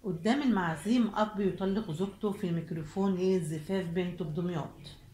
قدام المعازيم أب يطلق زوجته في الميكروفون لزفاف بنته بدمياط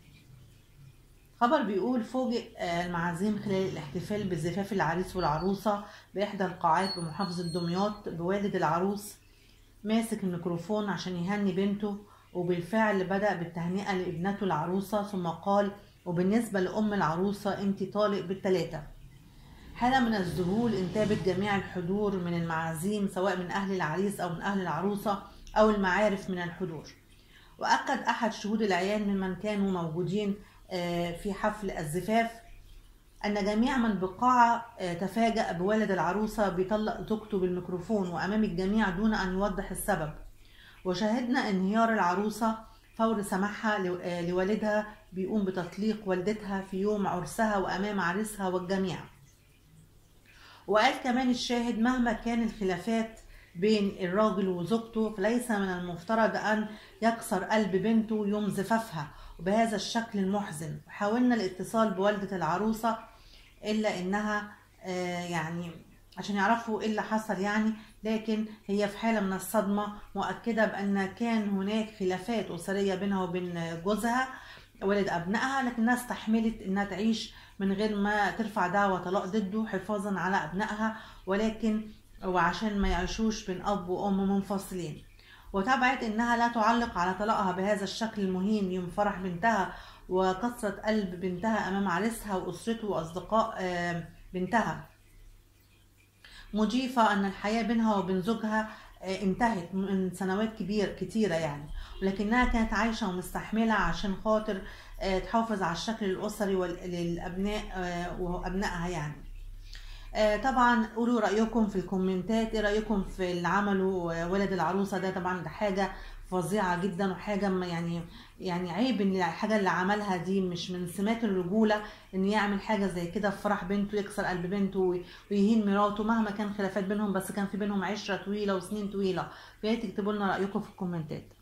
خبر بيقول فوجئ آه، المعازيم خلال الاحتفال بزفاف العريس والعروسة بإحدى القاعات بمحافظة دمياط بوالد العروس ماسك الميكروفون عشان يهني بنته وبالفعل بدأ بالتهنئة لابنته العروسة ثم قال وبالنسبة لأم العروسة انت طالق بالتلاتة حالة من الذهول انتابت جميع الحضور من المعازيم سواء من أهل العريس أو من أهل العروسة أو المعارف من الحضور وأكد أحد شهود العيان ممن كانوا موجودين آه، في حفل الزفاف أن جميع من بالقاعة آه، تفاجأ بوالد العروسة بيطلق زوجته بالميكروفون وأمام الجميع دون أن يوضح السبب وشاهدنا انهيار العروسة فور سماحها لو- آه، لوالدها بيقوم بتطليق والدتها في يوم عرسها وأمام عريسها والجميع وقال كمان الشاهد مهما كان الخلافات بين الراجل وزوجته فليس من المفترض أن يكسر قلب بنته يوم زفافها وبهذا الشكل المحزن وحاولنا الاتصال بوالدة العروسة إلا إنها آه، يعني عشان يعرفوا إيه اللي حصل يعني لكن هي في حالة من الصدمة مؤكدة بأن كان هناك خلافات أسرية بينها وبين جوزها والد أبنائها لكنها استحملت إنها تعيش من غير ما ترفع دعوى طلاق ضده حفاظا على أبنائها ولكن وعشان ما يعيشوش بين أب وأم منفصلين وتابعت إنها لا تعلق على طلاقها بهذا الشكل المهين يوم فرح بنتها وكسرة قلب بنتها أمام عريسها وأسرته وأصدقاء آه، بنتها مضيفة أن الحياة بينها وبين زوجها آه، انتهت من سنوات كبير كتيرة يعني ولكنها كانت عايشة ومستحملة عشان خاطر آه، تحافظ على الشكل الأسري وال- للأبناء آه، وأبنائها يعني آه، طبعا قولوا رأيكم في الكومنتات ايه رأيكم في اللي عمله آه، ولد العروسة ده طبعا ده حاجة فظيعة جدا وحاجة ما يعني يعني عيب ان الحاجة اللي عملها دي مش من سمات الرجولة ان يعمل حاجة زي كده في فرح بنته يكسر قلب بنته وي- ويهين مراته مهما كان خلافات بينهم بس كان في بينهم عشرة طويلة وسنين طويلة فيا تكتبوا لنا رأيكم في الكومنتات